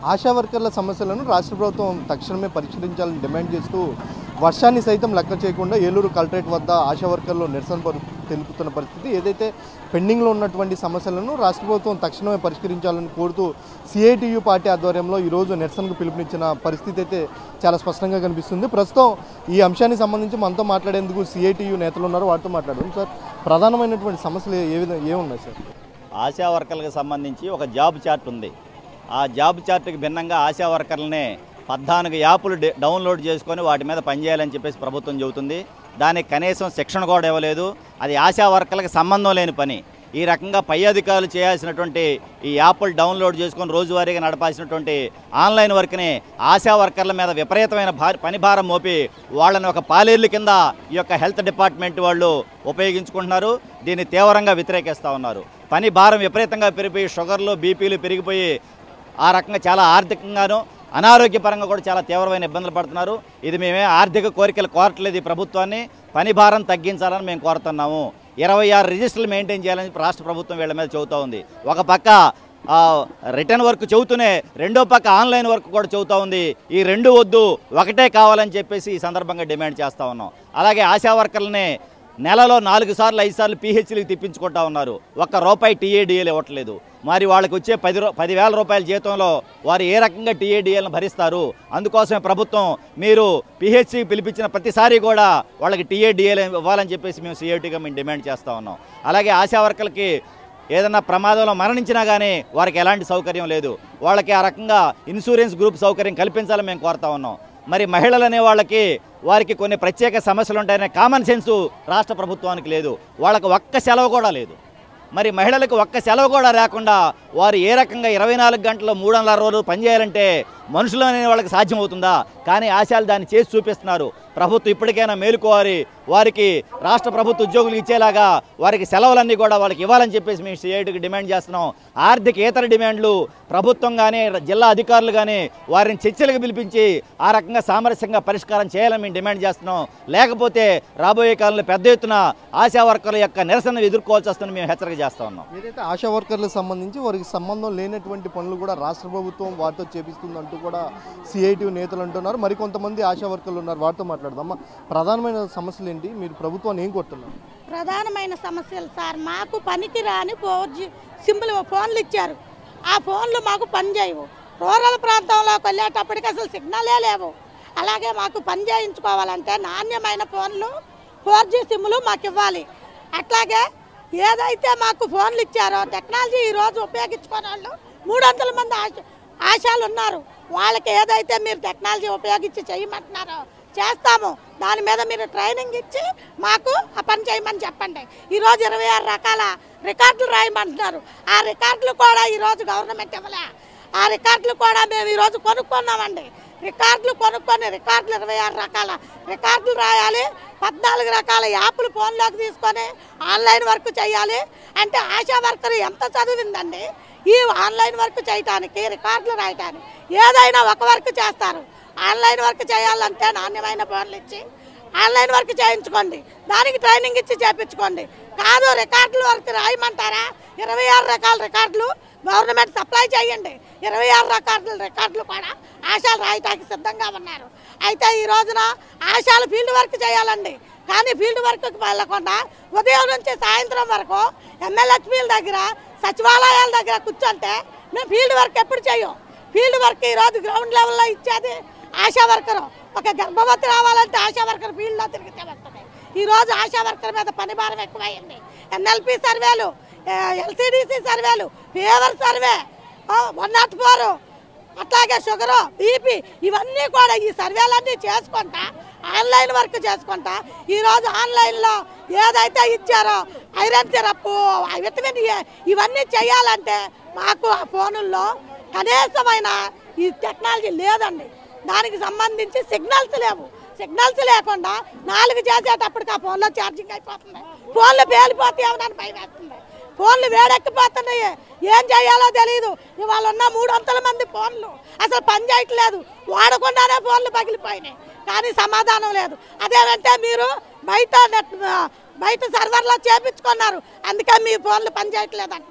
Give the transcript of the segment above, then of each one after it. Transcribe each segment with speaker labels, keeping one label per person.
Speaker 1: ఆశా వర్కర్ల సమస్యలను రాష్ట్ర ప్రభుత్వం తక్షణమే పరిష్కరించాలని డిమాండ్ చేస్తూ వర్షాన్ని సైతం లెక్క చేయకుండా ఏలూరు కలెక్టరేట్ వద్ద ఆశా వర్కర్లు నిరసన పరు- తెలుపుతున్న పరిస్థితి ఏదైతే పెండింగ్లో ఉన్నటువంటి సమస్యలను రాష్ట్ర ప్రభుత్వం తక్షణమే పరిష్కరించాలని కోరుతూ సిఐటియు పార్టీ ఆధ్వర్యంలో ఈరోజు నిరసనకు పిలుపునిచ్చిన పరిస్థితి అయితే చాలా స్పష్టంగా కనిపిస్తుంది ప్రస్తుతం ఈ అంశానికి సంబంధించి మనతో మాట్లాడేందుకు సిఐటియు నేతలు ఉన్నారు వారితో మాట్లాడడం సార్ ప్రధానమైనటువంటి సమస్యలు ఏ విధంగా ఏమున్నాయి సార్
Speaker 2: ఆశా వర్కర్లకు సంబంధించి ఒక జాబ్ చార్ట్ ఉంది ఆ జాబ్ చార్ట్కి భిన్నంగా ఆశా వర్కర్లనే పద్నాలుగు యాప్లు డే- డౌన్లోడ్ చేసుకొని వాటి మీద పనిచేయాలని చెప్పేసి ప్రభుత్వం చెబుతుంది దానికి కనీసం శిక్షణ కూడా ఇవ్వలేదు అది ఆశా వర్కర్లకు సంబంధం లేని పని ఈ రకంగా పై అధికారులు చేయాల్సినటువంటి ఈ యాప్లు డౌన్లోడ్ చేసుకొని రోజువారీగా నడపాల్సినటువంటి ఆన్లైన్ వర్క్ని ఆశా వర్కర్ల మీద విపరీతమైన భార పని భారం మోపి వాళ్ళని ఒక పాలేర్ల కింద ఈ యొక్క హెల్త్ డిపార్ట్మెంట్ వాళ్ళు ఉపయోగించుకుంటున్నారు దీన్ని తీవ్రంగా వ్యతిరేకిస్తూ ఉన్నారు పని భారం విపరీతంగా పెరిగిపోయి షుగర్లు బీపీలు పెరిగిపోయి ఆ రకంగా చాలా ఆర్థికంగాను అనారోగ్యపరంగా కూడా చాలా తీవ్రమైన ఇబ్బందులు పడుతున్నారు ఇది మేమే ఆర్థిక కోరికలు కోరట్లేదు ఈ ప్రభుత్వాన్ని పని భారం తగ్గించాలని మేము కోరుతున్నాము ఇరవై ఆరు రిజిస్టర్లు మెయింటైన్ చేయాలని చెప్పి రాష్ట్ర ప్రభుత్వం వీళ్ళ మీద చెబుతూ ఉంది ఒక పక్క ఆ, రిటర్న్ వర్క్ చెబుతూనే రెండో పక్క ఆన్లైన్ వర్క్ కూడా చెబుతూ ఉంది ఈ రెండు వద్దు ఒకటే కావాలని చెప్పేసి ఈ సందర్భంగా డిమాండ్ చేస్తూ ఉన్నాం అలాగే ఆశా వర్కర్లని నెలలో నాలుగు సార్లు ఐదు సార్లు పీహెచ్లకు తిప్పించుకుంటా ఉన్నారు ఒక్క రూపాయి టీఏడిఏలు ఇవ్వట్లేదు మరి వాళ్ళకి వచ్చే పది రూ పదివేల రూపాయల జీతంలో వారు ఏ రకంగా టీఏడిఏలను భరిస్తారు అందుకోసమే ప్రభుత్వం మీరు పిహెచ్సి పిలిపించిన ప్రతిసారి కూడా వాళ్ళకి టీఏడిఏలు ఇవ్వాలని చెప్పేసి మేము సిఐటిగా మేము డిమాండ్ చేస్తూ ఉన్నాం అలాగే ఆశా వర్కర్లకి ఏదన్నా ప్రమాదంలో మరణించినా కానీ వారికి ఎలాంటి సౌకర్యం లేదు వాళ్ళకి ఆ రకంగా ఇన్సూరెన్స్ గ్రూప్ సౌకర్యం కల్పించాలని మేము కోరుతా ఉన్నాం మరి మహిళలు అనే వాళ్ళకి వారికి కొన్ని ప్రత్యేక సమస్యలు ఉంటాయనే కామన్ సెన్సు రాష్ట్ర ప్రభుత్వానికి లేదు వాళ్ళకి ఒక్క సెలవు కూడా లేదు మరి మహిళలకు ఒక్క సెలవు కూడా లేకుండా వారు ఏ రకంగా ఇరవై నాలుగు గంటలు మూడు వందల అరవై రోజులు పనిచేయాలంటే మనుషులు అనే వాళ్ళకి సాధ్యమవుతుందా కానీ ఆశాలు దాన్ని చేసి చూపిస్తున్నారు ప్రభుత్వం ఇప్పటికైనా మేలుకోవాలి వారికి రాష్ట్ర ప్రభుత్వ ఉద్యోగులు ఇచ్చేలాగా వారికి సెలవులన్నీ కూడా వాళ్ళకి ఇవ్వాలని చెప్పేసి మేము సిఐటికి డిమాండ్ చేస్తున్నాం ఆర్థిక ఇతర డిమాండ్లు ప్రభుత్వం కానీ జిల్లా అధికారులు కానీ వారిని చర్చలకు పిలిపించి ఆ రకంగా సామరస్యంగా పరిష్కారం చేయాలని మేము డిమాండ్ చేస్తున్నాం లేకపోతే రాబోయే కాలంలో పెద్ద ఎత్తున ఆశా వర్కర్ల యొక్క నిరసన ఎదుర్కోవాల్సి వస్తుందని మేము హెచ్చరిక చేస్తా ఉన్నాం
Speaker 1: ఏదైతే ఆశా వర్కర్లకు సంబంధించి వారికి సంబంధం లేనటువంటి పనులు కూడా రాష్ట్ర ప్రభుత్వం వారితో చేపిస్తుందంటూ కూడా సిఐటి నేతలు అంటున్నారు మరికొంతమంది ఆశా వర్కర్లు ఉన్నారు వారితో మాట్లాడదాం అమ్మా ప్రధానమైన సమస్యలు ఏంటి మీరు ప్రభుత్వాన్ని ఏం కొడుతున్నారు
Speaker 3: ప్రధానమైన సమస్యలు సార్ మాకు పనికి రాని ఫోర్ జీ సింపుల్ ఫోన్లు ఇచ్చారు ఆ ఫోన్లు మాకు పనిచేయవు రూరల్ ప్రాంతంలోకి వెళ్ళేటప్పటికి అసలు సిగ్నలే లేవు అలాగే మాకు పని చేయించుకోవాలంటే నాణ్యమైన ఫోన్లు ఫోర్ జీ సిమ్లు మాకు ఇవ్వాలి అట్లాగే ఏదైతే మాకు ఫోన్లు ఇచ్చారో టెక్నాలజీ ఈరోజు ఉపయోగించుకునే వాళ్ళు మూడు వందల మంది ఆశ ఆశాలు ఉన్నారు వాళ్ళకి ఏదైతే మీరు టెక్నాలజీ ఉపయోగించి చేయమంటున్నారో చేస్తాము దాని మీద మీరు ట్రైనింగ్ ఇచ్చి మాకు ఆ పని చేయమని చెప్పండి ఈరోజు ఇరవై ఆరు రకాల రికార్డులు రాయమంటున్నారు ఆ రికార్డులు కూడా ఈరోజు గవర్నమెంట్ ఇవ్వలే ఆ రికార్డులు కూడా మేము ఈరోజు కొనుక్కున్నామండి రికార్డులు కొనుక్కొని రికార్డులు ఇరవై ఆరు రకాల రికార్డులు రాయాలి పద్నాలుగు రకాల యాప్లు ఫోన్లోకి తీసుకొని ఆన్లైన్ వర్క్ చేయాలి అంటే ఆశా వర్కర్ ఎంత చదివిందండి ఈ ఆన్లైన్ వర్క్ చేయటానికి రికార్డులు రాయటానికి ఏదైనా ఒక వర్క్ చేస్తారు ఆన్లైన్ వర్క్ చేయాలంటే నాణ్యమైన ఫోన్లు ఇచ్చి ఆన్లైన్ వర్క్ చేయించుకోండి దానికి ట్రైనింగ్ ఇచ్చి చేయించుకోండి కాదు రికార్డులు వర్క్ రాయమంటారా ఇరవై ఆరు రకాల రికార్డులు గవర్నమెంట్ సప్లై చేయండి ఇరవై ఆరు రకాల రికార్డులు కూడా ఆశాలు రాయటానికి సిద్ధంగా ఉన్నారు అయితే ఈ రోజున ఆశాలు ఫీల్డ్ వర్క్ చేయాలండి కానీ ఫీల్డ్ వర్క్కి వెళ్ళకుండా ఉదయం నుంచి సాయంత్రం వరకు ఎమ్మెల్యేల దగ్గర సచివాలయాల దగ్గర కూర్చుంటే మేము ఫీల్డ్ వర్క్ ఎప్పుడు చేయం ఫీల్డ్ వర్క్ ఈరోజు గ్రౌండ్ లెవెల్లో ఇచ్చేది ఆశా వర్కర్ ఒక గర్భవతి రావాలంటే ఆశా వర్కర్ ఫీల్డ్లో తిరిగితే వస్తుంది ఈరోజు ఆశా వర్కర్ మీద పని భారం ఎక్కువైంది ఎన్ఎల్పి సర్వేలు ఎల్సిడిసి సర్వేలు fever survey one nought four అట్లాగే షుగరు బీపీ ఇవన్నీ కూడా ఈ సర్వేలన్నీ చేసుకుంటా ఆన్లైన్ వర్క్ చేసుకుంటా ఈరోజు ఆన్లైన్లో ఏదైతే ఇచ్చారో ఐరన్ సిరప్ విటమిన్ ఏ ఇవన్నీ చేయాలంటే మాకు ఆ ఫోనుల్లో కనీసమైన ఈ టెక్నాలజీ లేదండి దానికి సంబంధించి సిగ్నల్స్ లేవు సిగ్నల్స్ లేకుండా నాలుగు చేసేటప్పటికి ఆ ఫోన్లో ఛార్జింగ్ అయిపోతుంది ఫోన్లు పేలిపోతాయేమోనని భయం వేస్తుంది ఫోన్లు వేడెక్కిపోతున్నాయి ఏం చేయాలో తెలియదు ఇవాళ ఉన్న మూడు వందల మంది ఫోన్లు అసలు పని చేయట్లేదు వాడకుండానే ఫోన్లు పగిలిపోయినాయి కానీ సమాధానం లేదు అదేనంటే మీరు బయట నెట్ బయట సర్వర్లో చేపించుకున్నారు అందుకే మీ ఫోన్లు పని చేయట్లేదు అంటున్నారు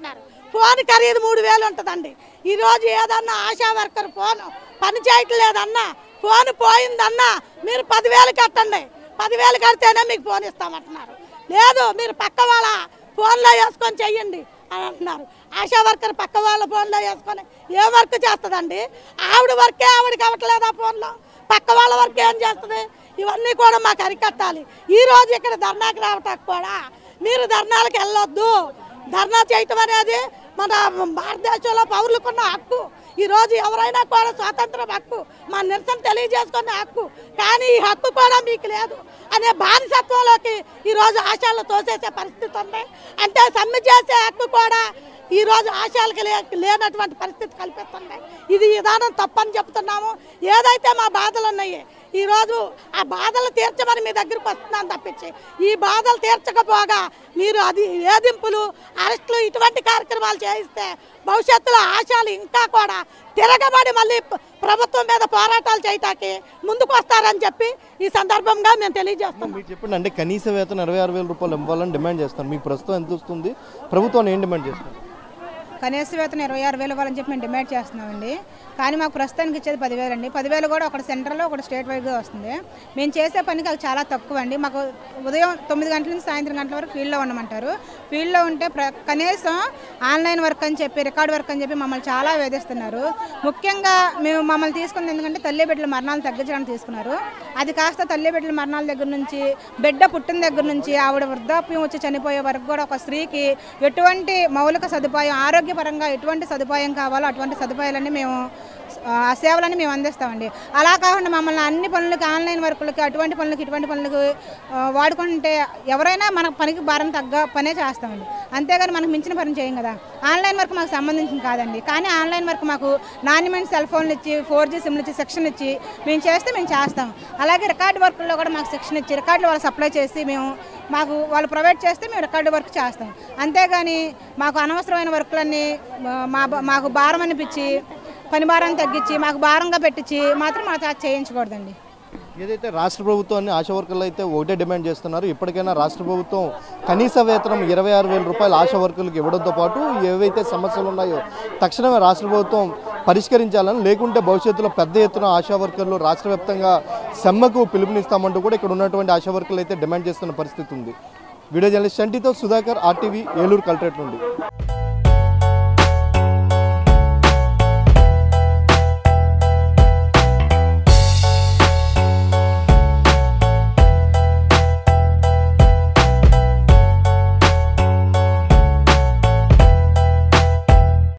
Speaker 3: ఫోన్ ఖరీదు మూడు వేలు ఉంటుందండి ఈరోజు ఏదన్నా ఆశా వర్కర్ ఫోన్ పని చేయట్లేదన్నా ఫోన్ పోయిందన్నా మీరు పదివేలు కట్టండి పదివేలు కడితేనే మీకు ఫోన్ ఇస్తామంటున్నారు లేదు మీరు పక్క వాళ్ళ ఫోన్లో వేసుకొని చెయ్యండి అని అంటున్నారు ఆశా వర్కర్ పక్క వాళ్ళ ఫోన్లో వేసుకొని ఏ వర్క్ చేస్తుందండి ఆవిడ వర్కే ఆవిడకి అవ్వట్లేదు ఆ ఫోన్లో పక్క వాళ్ళ వర్క్ ఏం చేస్తుంది ఇవన్నీ కూడా మాకు అరికట్టాలి ఈ రోజు ఇక్కడ ధర్నాకి రావటానికి కూడా మీరు ధర్నాలకు వెళ్ళొద్దు ధర్నా చేయటం అనేది మన భారతదేశంలో పౌరులకున్న హక్కు ఈ రోజు ఎవరైనా కూడా స్వాతంత్రం హక్కు మా నిరసన తెలియజేసుకునే హక్కు కానీ ఈ హక్కు కూడా మీకు లేదు అనే బానిసత్వంలోకి ఈ రోజు ఆశాలు తోసేసే పరిస్థితి ఉంది అంటే సమ్మె చేసే హక్కు కూడా ఈ రోజు ఆశయాలకు లే లేనటువంటి పరిస్థితి కల్పిస్తుంది ఇది విధానం తప్పని చెప్తున్నాము ఏదైతే మా బాధలు ఉన్నాయి ఈ రోజు ఆ బాధలు తీర్చమని మీ దగ్గరికి వస్తున్నాను తప్పించి ఈ బాధలు తీర్చకపోగా మీరు అది వేధింపులు అరెస్టులు ఇటువంటి కార్యక్రమాలు చేయిస్తే భవిష్యత్తులో ఆశయాలు ఇంకా కూడా తిరగబడి మళ్ళీ ప్ర- ప్రభుత్వం మీద పోరాటాలు చేయటానికి ముందుకు వస్తారని చెప్పి ఈ సందర్భంగా మేము తెలియజేస్తున్నాం
Speaker 1: మీరు చెప్పండి అంటే కనీస వేతనం ఇరవై ఆరు వేల రూపాయలు ఇవ్వాలని డిమాండ్ చేస్తాను మీకు ప్రస్తుతం ఎంత వస్తుంది ప్రభుత్వాన్ని ఏం డిమాండ్ చేస్తారు
Speaker 4: కనీస వేతనం ఇరవై ఆరు వేలు ఇవ్వాలని చెప్పి మేము డిమాండ్ చేస్తున్నామండి కానీ మాకు ప్రస్తుతానికి ఇచ్చేది పదివేలు అండి పదివేలు కూడా ఒకటి సెంటర్లో ఒకటి స్టేట్ వైడ్గా వస్తుంది మేము చేసే పనికి అది చాలా తక్కువ అండి మాకు ఉదయం తొమ్మిది గంటల నుంచి సాయంత్రం గంటల వరకు ఫీల్డ్లో ఉండమంటారు ఫీల్డ్లో ఉంటే ప్ర కనీసం ఆన్లైన్ వర్క్ అని చెప్పి రికార్డ్ వర్క్ అని చెప్పి మమ్మల్ని చాలా వేధిస్తున్నారు ముఖ్యంగా మేము మమ్మల్ని తీసుకుంది ఎందుకంటే తల్లి బిడ్డల మరణాలు తగ్గించడానికి తీసుకున్నారు అది కాస్త తల్లి బిడ్డల మరణాల దగ్గర నుంచి బిడ్డ పుట్టిన దగ్గర నుంచి ఆవిడ వృద్ధాప్యం వచ్చి చనిపోయే వరకు కూడా ఒక స్త్రీకి ఎటువంటి మౌలిక సదుపాయం ఆరోగ్యపరంగా ఎటువంటి సదుపాయం కావాలో అటువంటి సదుపాయాలన్నీ మేము ఆ సేవలన్నీ మేము అందిస్తామండి అలా కాకుండా మమ్మల్ని అన్ని పనులకి ఆన్లైన్ వర్కులకి అటువంటి పనులకి ఇటువంటి పనులకి ఆ, వాడుకుంటే ఎవరైనా మన పనికి భారం తగ్గ పనే చేస్తామండి అంతేగాని మనకు మించిన పని చేయం కదా ఆన్లైన్ వర్క్ మాకు సంబంధించింది కాదండి కానీ ఆన్లైన్ వర్క్ మాకు నాణ్యమైన సెల్ ఫోన్లు ఇచ్చి ఫోర్ జీ సిమ్లు ఇచ్చి సెక్షన్ ఇచ్చి మేము చేస్తే మేము చేస్తాం అలాగే రికార్డ్ వర్క్లో కూడా మాకు సెక్షన్ ఇచ్చి రికార్డులు వాళ్ళు సప్లై చేసి మేము మాకు వాళ్ళు ప్రొవైడ్ చేస్తే మేము రికార్డు వర్క్ చేస్తాం అంతేగాని మాకు అనవసరమైన వర్క్లన్నీ మా- మా మాకు భారం అనిపించి పని భారాన్ని తగ్గించి మాకు భారంగా పెట్టించి మాత్రం మా చేత చేయించకూడదండి
Speaker 1: ఏదైతే రాష్ట్ర ప్రభుత్వాన్ని ఆశా వర్కర్లు అయితే ఒకటే డిమాండ్ చేస్తున్నారు ఇప్పటికైనా రాష్ట్ర ప్రభుత్వం కనీస వేతనం ఇరవై ఆరు వేల రూపాయలు ఆశా వర్కర్లకు ఇవ్వడంతో పాటు ఏవైతే సమస్యలు ఉన్నాయో తక్షణమే రాష్ట్ర ప్రభుత్వం పరిష్కరించాలని లేకుంటే భవిష్యత్తులో పెద్ద ఎత్తున ఆశా వర్కర్లు రాష్ట్ర వ్యాప్తంగా సమ్మెకు పిలుపునిస్తామంటూ కూడా ఇక్కడ ఉన్నటువంటి ఆశా వర్కర్లు అయితే డిమాండ్ చేస్తున్న పరిస్థితి ఉంది వీడియో జర్నలిస్ట్ చంటితో సుధాకర్ ఆర్టీవీ ఏలూరు కలెక్టరేట్ నుండి